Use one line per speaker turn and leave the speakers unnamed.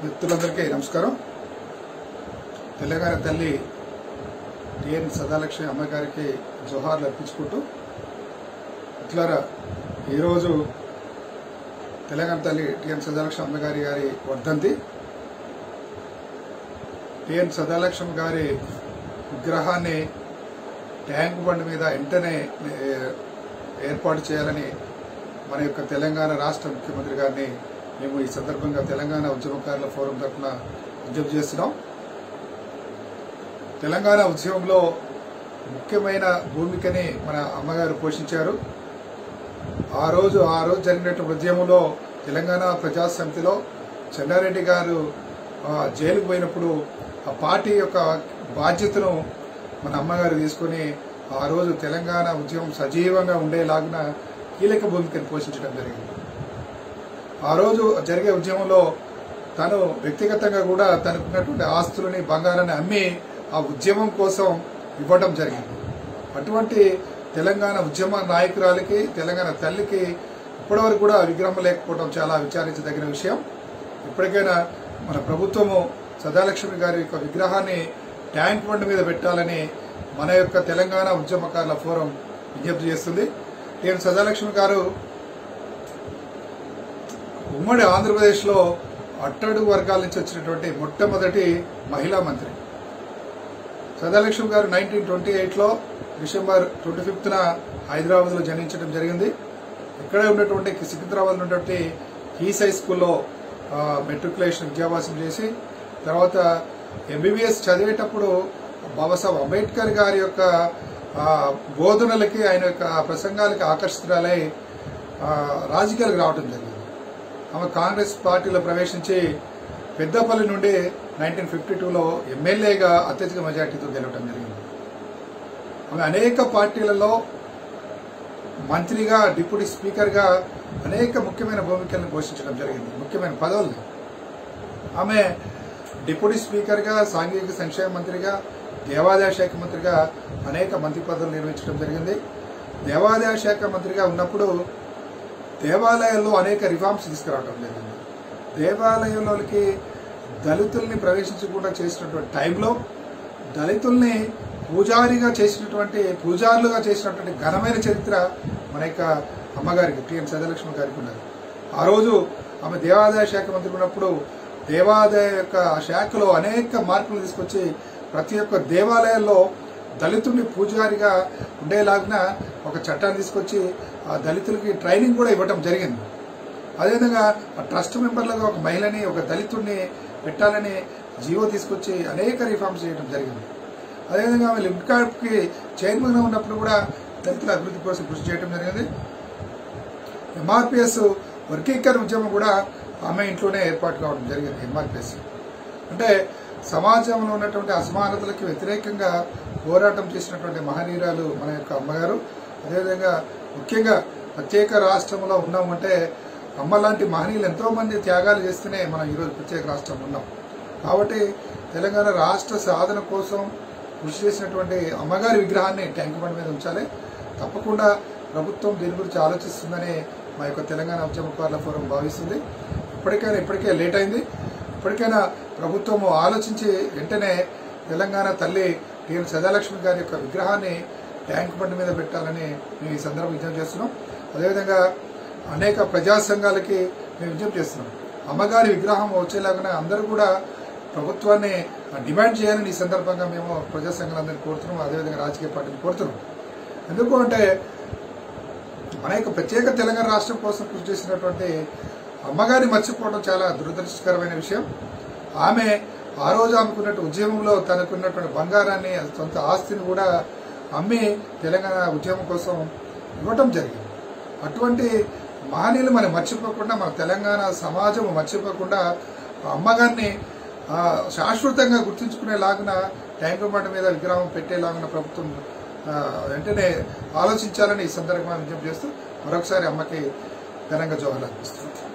మిత్రులందరికీ నమస్కారం తెలంగాణ తల్లి టిఎన్ సదాలక్ష్మి అమ్మగారికి జోహార్లు అర్పించుకుంటూ ఇట్లారా ఈరోజు తెలంగాణ తల్లి టిఎన్ సదాలక్ష్మి అమ్మగారి గారి వర్ధంతి టిఎన్ సదాలక్ష్మి గారి విగ్రహాన్ని ట్యాంక్ బండ్ మీద వెంటనే ఏ, ఏర్పాటు చేయాలని మన యొక్క తెలంగాణ రాష్ట్ర ముఖ్యమంత్రి గారిని మేము ఈ సందర్భంగా తెలంగాణ ఉద్యమకారుల ఫోరం తరఫున విజ్ఞప్తి చేస్తున్నాం తెలంగాణ ఉద్యమంలో ముఖ్యమైన భూమికని మన అమ్మగారు పోషించారు ఆ రోజు ఆ రోజు జరిగినటువంటి ఉద్యమంలో తెలంగాణ ప్రజా సమితిలో చెన్నారెడ్డి గారు ఆ, జైలుకు పోయినప్పుడు ఆ పార్టీ యొక్క బాధ్యతను మన అమ్మగారు తీసుకుని ఆ రోజు తెలంగాణ ఉద్యమం సజీవంగా ఉండేలాగున కీలక భూమికను పోషించడం జరిగింది ఆ రోజు జరిగే ఉద్యమంలో తను వ్యక్తిగతంగా కూడా తనకున్నటువంటి ఆస్తులని బంగారాన్ని అమ్మి ఆ ఉద్యమం కోసం ఇవ్వడం జరిగింది అటువంటి తెలంగాణ ఉద్యమ నాయకురాలికి తెలంగాణ తల్లికి ఇప్పటివరకు కూడా విగ్రహం లేకపోవడం చాలా విచారించదగిన విషయం ఇప్పటికైనా మన ప్రభుత్వము సదాలక్ష్మి గారి యొక్క విగ్రహాన్ని ట్యాంక్ బండ్ మీద పెట్టాలని మన యొక్క తెలంగాణ ఉద్యమకారుల ఫోరం విజ్ఞప్తి చేస్తుంది నేను సదాలక్ష్మి గారు ఉమ్మడి ఆంధ్రప్రదేశ్లో అట్టడుగు వర్గాల నుంచి వచ్చినటువంటి మొట్టమొదటి మహిళా మంత్రి సదాలక్ష్మి గారు నైన్టీన్ ట్వంటీ ఎయిట్లో డిసెంబర్ ట్వంటీ ఫిఫ్త్న హైదరాబాద్లో జన్మించడం జరిగింది ఇక్కడే ఉన్నటువంటి సికింద్రాబాద్ ఉన్నటువంటి హీసై స్కూల్లో ఆ, మెట్రికులేషన్ విద్యాభ్యాసం చేసి తర్వాత ఎంబీబీఎస్ చదివేటప్పుడు బాబాసాహెబ్ అంబేద్కర్ గారి యొక్క ఆ, బోధనలకి ఆయన యొక్క ప్రసంగాలకి ఆకర్షితురాలై ఆ, రాజకీయాలకు రావడం జరిగింది ఆమె కాంగ్రెస్ పార్టీలో ప్రవేశించి పెద్దపల్లి నుండి నైన్టీన్ ఫిఫ్టీ టూలో ఎమ్మెల్యేగా అత్యధిక మెజార్టీతో గెలవడం జరిగింది ఆమె అనేక పార్టీలలో మంత్రిగా డిప్యూటీ స్పీకర్గా అనేక ముఖ్యమైన భూమికలను పోషించడం జరిగింది ముఖ్యమైన పదవులు ఆమె డిప్యూటీ స్పీకర్గా సాంఘిక సంక్షేమ మంత్రిగా దేవాదాయ శాఖ మంత్రిగా అనేక మంత్రి పదవులు నిర్వహించడం జరిగింది దేవాదాయ శాఖ మంత్రిగా ఉన్నప్పుడు దేవాలయాల్లో అనేక రిఫార్మ్స్ తీసుకురావడం జరిగింది దేవాలయంలోకి దళితుల్ని ప్రవేశించకుండా చేసినటువంటి టైంలో దళితుల్ని పూజారిగా చేసినటువంటి పూజారులుగా చేసినటువంటి ఘనమైన చరిత్ర మన యొక్క అమ్మగారికి టిఎన్ సదలక్ష్మి గారికి ఉన్నది ఆ రోజు ఆమె దేవాదాయ శాఖ మంత్రి ఉన్నప్పుడు దేవాదాయ యొక్క శాఖలో అనేక మార్పులు తీసుకొచ్చి ప్రతి ఒక్క దేవాలయాల్లో దళితుడిని పూజారిగా ఉండేలాగిన ఒక చట్టాన్ని తీసుకొచ్చి ఆ దళితులకి ట్రైనింగ్ కూడా ఇవ్వటం జరిగింది అదేవిధంగా ఆ ట్రస్ట్ మెంబర్లుగా ఒక మహిళని ఒక దళితుడిని పెట్టాలని జీవో తీసుకొచ్చి అనేక రిఫార్మ్స్ చేయడం జరిగింది అదేవిధంగా ఆమె లిఫ్ట్ కార్డ్కి చైర్మన్గా ఉన్నప్పుడు కూడా దళితుల అభివృద్ధి కోసం కృషి చేయడం జరిగింది ఎంఆర్పిఎస్ వర్గీకరణ ఉద్యమం కూడా ఆమె ఇంట్లోనే ఏర్పాటు కావడం జరిగింది ఎంఆర్పిఎస్ అంటే సమాజంలో ఉన్నటువంటి అసమానతలకు వ్యతిరేకంగా పోరాటం చేసినటువంటి మహనీయురాలు మన యొక్క అమ్మగారు అదేవిధంగా ముఖ్యంగా ప్రత్యేక రాష్ట్రంలో ఉన్నామంటే అమ్మ లాంటి మహనీయులు ఎంతో మంది త్యాగాలు చేస్తేనే మనం ఈరోజు ప్రత్యేక రాష్ట్రం ఉన్నాం కాబట్టి తెలంగాణ రాష్ట్ర సాధన కోసం కృషి చేసినటువంటి అమ్మగారి విగ్రహాన్ని ట్యాంక్ బండ్ మీద ఉంచాలి తప్పకుండా ప్రభుత్వం దీని గురించి ఆలోచిస్తుందని మా యొక్క తెలంగాణ ఉద్యమకారుల ఫోరం భావిస్తుంది ఇప్పటికైనా ఇప్పటికే లేట్ అయింది ఇప్పటికైనా ప్రభుత్వం ఆలోచించి వెంటనే తెలంగాణ తల్లి టీఎన్ సదాలక్ష్మి గారి యొక్క విగ్రహాన్ని ట్యాంక్ బండ్ మీద పెట్టాలని మేము ఈ సందర్భం విజ్ఞప్తి చేస్తున్నాం అదేవిధంగా అనేక ప్రజా సంఘాలకి మేము విజ్ఞప్తి చేస్తున్నాం అమ్మగారి విగ్రహం వచ్చేలాగా అందరూ కూడా ప్రభుత్వాన్ని డిమాండ్ చేయాలని ఈ సందర్భంగా మేము ప్రజా సంఘాలందరినీ కోరుతున్నాం అదేవిధంగా రాజకీయ పార్టీని కోరుతున్నాం ఎందుకు అంటే మన యొక్క ప్రత్యేక తెలంగాణ రాష్ట్రం కోసం కృషి చేసినటువంటి అమ్మగారిని మర్చిపోవడం చాలా దురదృష్టకరమైన విషయం ఆమె ఆ రోజు ఆమెకున్నట్టు ఉద్యమంలో తనకున్నటువంటి బంగారాన్ని సొంత ఆస్తిని కూడా అమ్మి తెలంగాణ ఉద్యమం కోసం ఇవ్వటం జరిగింది అటువంటి మహనీయులు మనం మర్చిపోకుండా మన తెలంగాణ సమాజం మర్చిపోకుండా ఆ అమ్మగారిని ఆ, శాశ్వతంగా గుర్తుంచుకునేలాగున ట్యాంకు బండ మీద విగ్రహం పెట్టేలాగున ప్రభుత్వం ఆ, వెంటనే ఆలోచించాలని ఈ సందర్భంగా విజ్ఞప్తి చేస్తూ మరొకసారి అమ్మకి ఘనంగా జోహార్లు అర్పిస్తున్నాం